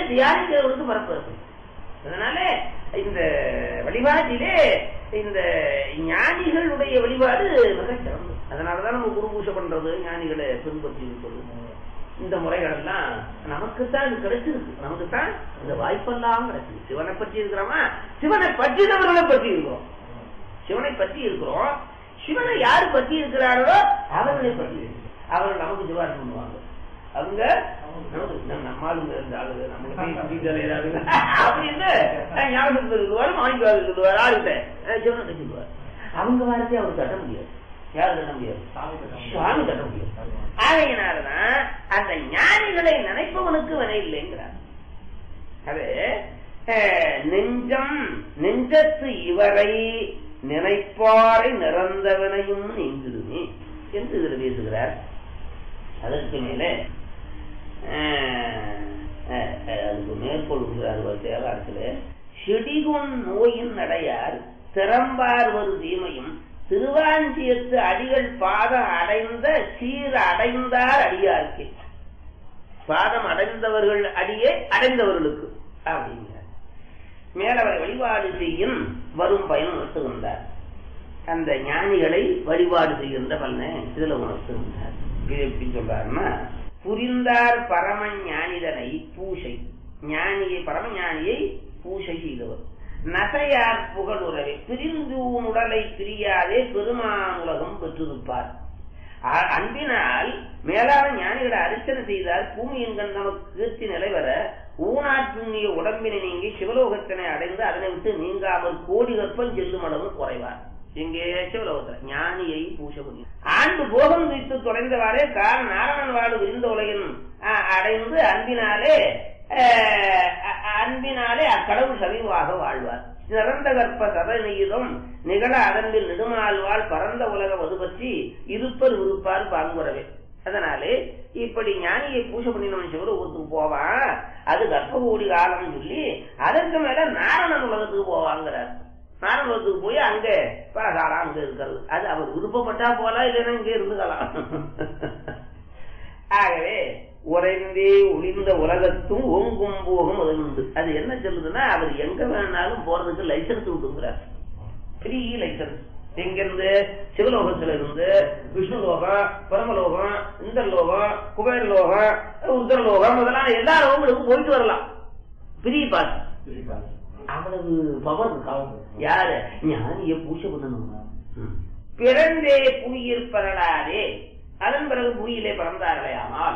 தியானிக்கிறவருக்கு பரப்பு இருக்கும் அதனால இந்த வழிபாட்டிலே இந்த ஞானிகளுடைய வழிபாடு மிக சிறந்தது அதனாலதான் நம்ம குரு பூஜை பண்றது ஞானிகளை பின்பற்றி இருப்பது இந்த முறைகள் எல்லாம் நமக்கு தான் இது கிடைச்சிருக்கு நமக்கு தான் இந்த வாய்ப்பெல்லாம் கிடைச்சிருக்கு சிவனை பற்றி இருக்கிறோமா சிவனை பற்றினவர்களை பற்றி இருக்கிறோம் சிவனை பற்றி இருக்கிறோம் சிவனை யாரு பற்றி இருக்கிறார்களோ அவர்களை பற்றி இருக்கிறோம். அவர்கள் நமக்கு ஜிவாரம் பண்ணுவாங்க அவங்க நமக்கு நம்ம நம்மாளுங்க இருந்த ஆளுங்க நம்மளுக்கு புரிதல் ஏதாவது அப்படின்னு அஹ், ஞாபகத்தில் சொல்லுவாரு மாணிக்காவது சொல்லுவார் ஆளுகிட்ட அஹ், சிவனை பற்றி சொல்லுவார் அவங்க வார்த்தையை அவர் தட்ட முடியாது யாரும் தட்ட முடியாது சுவாமி தட்ட முடியாது ஆகையினாலதான் அந்த ஞானிகளை நினைப்பவனுக்கு வினை இல்லைங்கிறார் அது அஹ், நெஞ்சம் நெஞ்சத்து இவரை நினைப்பாரை நிறந்தவனையும் நீங்கிடுமே என்று இதில் பேசுகிறார் அதற்கு மேலே அஹ், அஹ், அஹ், அதுக்கு மேற்கொள்கிறார் ஒரு தேவாரத்தில் செடிகுண் நோயின் அடையார் திறம்பார் ஒரு தீமையும் திருவாஞ்சியத்து அடிகள் பாதம் அடைந்த சீர் அடைந்தார் அடியார்க்கே பாதம் அடைந்தவர்கள் அடியே அடைந்தவர்களுக்கு அப்படிங்கிறார் மேலவர் வழிபாடு செய்யும் வரும் பயன் உணர்த்துகின்றார் அந்த ஞானிகளை வழிபாடு செய்கின்ற பலனை இதுல உணர்த்துகின்றார் இது எப்படி சொல்றாருன்னா புரிந்தார் பரம ஞானிதனை பூஷை ஞானியை பரம ஞானியை பூஷை செய்தவர் நசையார் புகழுறவே பிரிந்தூன் உடலை பிரியாதே பெருமான் உலகம் பெற்றிருப்பார் அ- அன்பினால் மேலான ஞானிகளை அர்ச்சனை செய்தால் பூமியின் கண் நமக்கு கீர்த்தி நிலைவர ஊனாற்றுண்ணிய உடம்பினை நீங்கி சிவலோகத்தினை அடைந்து அதனை விட்டு நீங்காமல் கோடி கற்பம் செல்லும் அளவு குறைவார் இங்கே சிவலோகத்துல ஞானியை பூச முடியும் ஆண்டு போகம் வைத்து தொலைந்தவாறே கால் நாராயணன் வாடு விரிந்த உலகின் அ- அடைந்து அன்பினாலே அஹ், அ- அன்பினாலே அக்கடவுள் சவிவாக வாழ்வார் சிறந்த கற்ப சதநீதம் நிகழ அதன்பில் நெடுமாழ்வாள் பரந்த உலக வது பற்றி இருப்பர் விருப்பார் பாங்குறவே அதனாலே இப்படி ஞானியை பூஜை பண்ணினவன் சிவலோகத்துக்கு போவான் அது கர்ப்ப கோடி காலம் சொல்லி அதற்கு மேல நாரணன் உலகத்துக்கு போவாங்கிறார் நாரணன் உலகத்துக்கு போய் அங்க பலகாலம் அங்க இருக்கிறது அது அவர் விருப்பப்பட்டா போலாம் இல்லைன்னா இங்கே இருந்துக்கலாம் ஆகவே உறைந்தே ஒளிந்த உலகத்தும் ஓங்கும் போகும் அது உண்டு அது என்ன சொல்லுதுன்னா அவர் எங்க வேணாலும் போறதுக்கு லைசன்ஸ் விட்டுங்கிறார் ஃப்ரீ லைசன்ஸ் எங்கிருந்து சிவலோகத்துல இருந்து விஷ்ணு லோகம் பரமலோகம் இந்திரலோகம் குபேரலோகம் உத்தரலோகம் முதலான எல்லா லோகங்களுக்கும் போயிட்டு வரலாம் ஃப்ரீ பாஸ் அவ்வளவு பவர் இருக்காவும் யாரு ஞானிய பூஜை பண்ணணும் ம். பிறந்தே புவியில் பெறலாதே அதன் பிறகு புவியிலே பிறந்தார்களேயானால்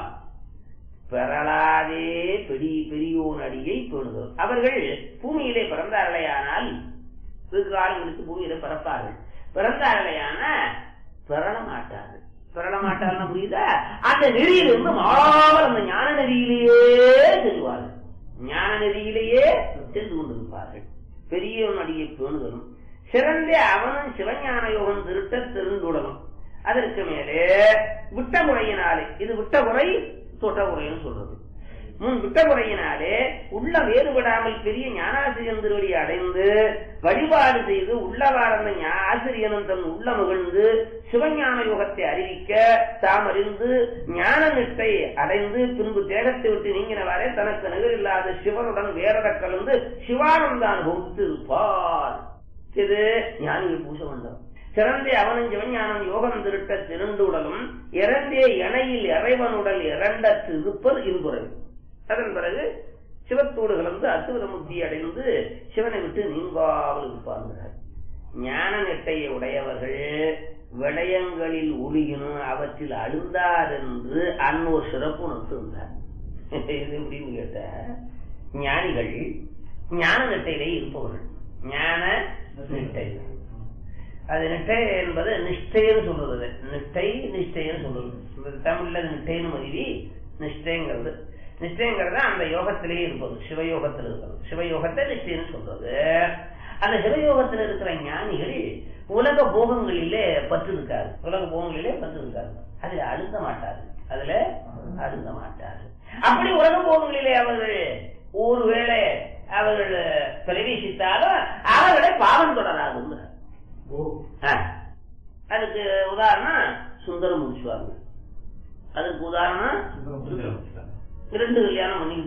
பெறலாதே பெரிய பெரியோன் அடியை பேணுதல் அவர்கள் பூமியிலே பிறந்தார்களேயானால் வெகு காலங்களுக்கு பூமியில பிறப்பார்கள் பிறந்தார்களேயான பெறல மாட்டார்கள் பெறல மாட்டார்கள் புரியுதா அந்த நெறியிலிருந்து மாவல் அந்த ஞான நெறியிலேயே செல்வார்கள் ஞான நெறியிலேயே சென்று கொண்டிருப்பார்கள் பெரியவன் அடியை பேணுதலும் சிறந்த அவனும் சிவஞான யோகம் திருட்ட திருந்துடலும் அதற்கு மேலே விட்ட முறையினாலே இது விட்ட முறை தொட்ட முறைன்னு சொல்றது முன் விட்ட முறையினாலே உள்ள வேறுபடாமல் பெரிய ஞானாசிரியன் திருவடி அடைந்து வழிபாடு செய்து உள்ளவார்ந்த ஞா- ஆசிரியனும் தன் உள்ள மகிழ்ந்து சிவஞான யோகத்தை அறிவிக்க தாம் அறிந்து ஞான நிட்டை அடைந்து பின்பு தேகத்தை விட்டு நீங்கினவாறே தனக்கு நிகரில்லாத சிவனுடன் வேறட கலந்து சிவானந்த அனுபவித்து இருப்பார் இது ஞானியை பூச வந்தவர் சிறந்தே அவனும் சிவஞானம் யோகம் திருட்ட திருண்டு உடலும் இறந்தே இணையில் இறைவனுடல் இரண்டற்று இருப்பது இருபுறவு அதன் பிறகு சிவத்தோடு கலந்து அசுவர முக்தி அடைந்து சிவனை விட்டு நீங்காமல் இருப்பார்கள் ஞான நெட்டையை உடையவர்கள் விடயங்களில் ஒழுகினும் அவற்றில் அழுந்தார் என்று அன்னோர் சிறப்பு உணர்த்திருந்தார் இது எப்படின்னு கேட்ட ஞானிகள் ஞான நெட்டையிலே இருப்பவர்கள் ஞான நிட்டை அது நிட்டை என்பது நிஷ்டைன்னு சொல்றது நிட்டை நிஷ்டைன்னு சொல்றது இந்த தமிழ்ல நிட்டைன்னு மருவி நிஷ்டைங்கிறது நிஷ்டைங்கிறது அந்த யோகத்திலேயே இருப்பது சிவயோகத்தில் இருக்கிறது சிவயோகத்தை நிஷ்டைன்னு சொல்றது அந்த சிவயோகத்தில் இருக்கிற ஞானிகள் உலக போகங்களிலே பற்று இருக்காது உலக போகங்களிலே பற்று இருக்காது அதுல அழுந்த மாட்டாரு அதுல அழுந்த மாட்டாரு அப்படி உலக போகங்களிலே அவர்கள் ஒருவேளை அவர்கள் பிரவேசித்தாலும் அவர்களை பாவம் தொடராதுங்கிறார் ஆ. அதுக்கு உதாரணம் சுந்தரம் முடிச்சுவாங்க அதுக்கு உதாரணம் ரெண்டு கல்யாணம் பண்ணி